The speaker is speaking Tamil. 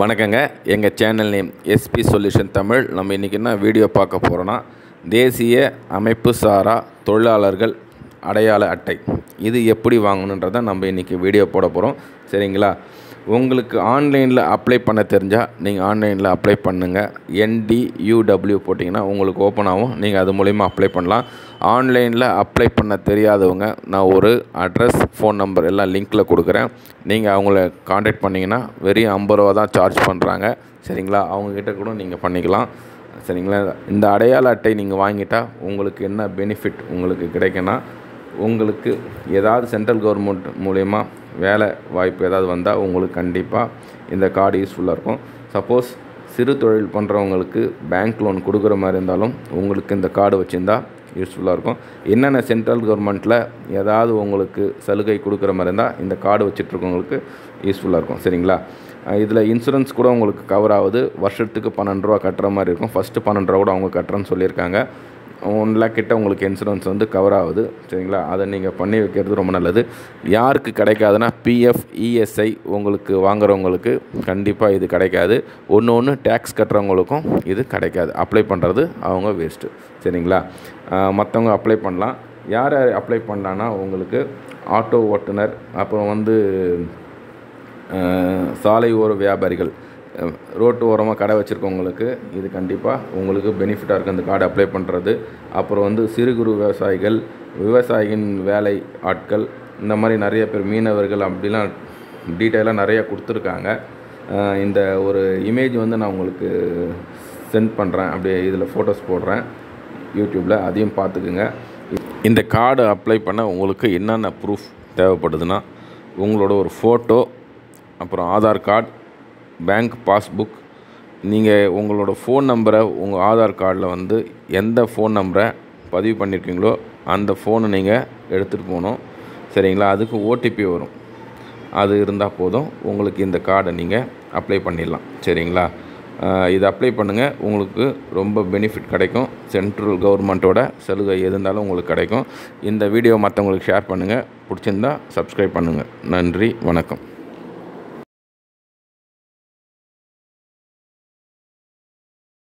வணக்கங்க எங்கள் channel name SP solution Tamil நம்ம இன்றைக்கி என்ன வீடியோ பார்க்க போகிறோன்னா தேசிய அமைப்பு சாரா தொழிலாளர்கள் அடையாள அட்டை இது எப்படி வாங்கணுன்றதை நம்ம இன்றைக்கி வீடியோ போட போகிறோம் சரிங்களா உங்களுக்கு ஆன்லைனில் அப்ளை பண்ண தெரிஞ்சால் நீங்கள் ஆன்லைனில் அப்ளை பண்ணுங்கள் என்டியூடபிள்யூ போட்டிங்கன்னா உங்களுக்கு ஓப்பன் ஆகும் நீங்கள் அது மூலிமா அப்ளை பண்ணலாம் ஆன்லைனில் அப்ளை பண்ண தெரியாதவங்க நான் ஒரு அட்ரஸ் ஃபோன் நம்பர் எல்லாம் லிங்க்கில் கொடுக்குறேன் நீங்கள் அவங்கள காண்டாக்ட் பண்ணிங்கன்னா வெறும் ஐம்பது ரூபா தான் சார்ஜ் பண்ணுறாங்க சரிங்களா அவங்கக்கிட்ட கூட நீங்கள் பண்ணிக்கலாம் சரிங்களா இந்த அடையாள அட்டை நீங்கள் வாங்கிட்டா உங்களுக்கு என்ன பெனிஃபிட் உங்களுக்கு கிடைக்குன்னா உங்களுக்கு ஏதாவது சென்ட்ரல் கவர்மெண்ட் மூலயமா வேலை வாய்ப்பு ஏதாவது வந்தால் உங்களுக்கு கண்டிப்பாக இந்த கார்டு யூஸ்ஃபுல்லாக இருக்கும் சப்போஸ் சிறு தொழில் பண்ணுறவங்களுக்கு பேங்க் லோன் கொடுக்குற மாதிரி இருந்தாலும் உங்களுக்கு இந்த கார்டு வச்சுருந்தா யூஸ்ஃபுல்லாக இருக்கும் என்னென்ன சென்ட்ரல் கவர்மெண்ட்டில் ஏதாவது உங்களுக்கு சலுகை கொடுக்குற மாதிரி இருந்தால் இந்த கார்டு வச்சுட்ருக்கவங்களுக்கு யூஸ்ஃபுல்லாக இருக்கும் சரிங்களா இதில் இன்சூரன்ஸ் கூட உங்களுக்கு கவர் ஆகுது வருஷத்துக்கு பன்னெண்டு ரூபா கட்டுற மாதிரி இருக்கும் ஃபஸ்ட்டு பன்னெண்டு ரூபா கூட அவங்க கட்டுறேன்னு சொல்லியிருக்காங்க ஒன் லேக் கிட்ட உங்களுக்கு இன்சூரன்ஸ் வந்து கவர் ஆகுது சரிங்களா அதை நீங்கள் பண்ணி வைக்கிறது ரொம்ப நல்லது யாருக்கு கிடைக்காதுன்னா பிஎஃப் இஎஸ்ஐ உங்களுக்கு வாங்குறவங்களுக்கு கண்டிப்பாக இது கிடைக்காது ஒன்று ஒன்று டேக்ஸ் கட்டுறவங்களுக்கும் இது கிடைக்காது அப்ளை பண்ணுறது அவங்க வேஸ்ட்டு சரிங்களா மற்றவங்க அப்ளை பண்ணலாம் யார் யார் அப்ளை பண்ணலான்னா உங்களுக்கு ஆட்டோ ஓட்டுநர் அப்புறம் வந்து சாலை ஓர வியாபாரிகள் ரோட்டு ஓரமாக கடை வச்சுருக்கவங்களுக்கு இது கண்டிப்பாக உங்களுக்கு பெனிஃபிட்டாக இருக்குது அந்த கார்டு அப்ளை பண்ணுறது அப்புறம் வந்து சிறு குறு விவசாயிகள் விவசாயியின் வேலை ஆட்கள் இந்த மாதிரி நிறைய பேர் மீனவர்கள் அப்படிலாம் டீட்டெயிலாக நிறைய கொடுத்துருக்காங்க இந்த ஒரு இமேஜ் வந்து நான் உங்களுக்கு சென்ட் பண்ணுறேன் அப்படியே இதில் ஃபோட்டோஸ் போடுறேன் யூடியூப்பில் அதையும் பார்த்துக்குங்க இந்த கார்டு அப்ளை பண்ண உங்களுக்கு என்னென்ன ப்ரூஃப் தேவைப்படுதுன்னா உங்களோட ஒரு ஃபோட்டோ அப்புறம் ஆதார் கார்டு பேங்க் பாஸ்புக் நீங்கள் உங்களோட ஃபோன் நம்பரை உங்கள் ஆதார் கார்டில் வந்து எந்த ஃபோன் நம்பரை பதிவு பண்ணியிருக்கீங்களோ அந்த ஃபோனை நீங்கள் எடுத்துகிட்டு போகணும் சரிங்களா அதுக்கு ஓடிபி வரும் அது இருந்தால் போதும் உங்களுக்கு இந்த கார்டை நீங்கள் அப்ளை பண்ணிடலாம் சரிங்களா இது அப்ளை பண்ணுங்கள் உங்களுக்கு ரொம்ப பெனிஃபிட் கிடைக்கும் சென்ட்ரல் கவர்மெண்ட்டோட சலுகை எது இருந்தாலும் உங்களுக்கு கிடைக்கும் இந்த வீடியோ மற்றவங்களுக்கு ஷேர் பண்ணுங்கள் பிடிச்சிருந்தா சப்ஸ்கிரைப் பண்ணுங்கள் நன்றி வணக்கம்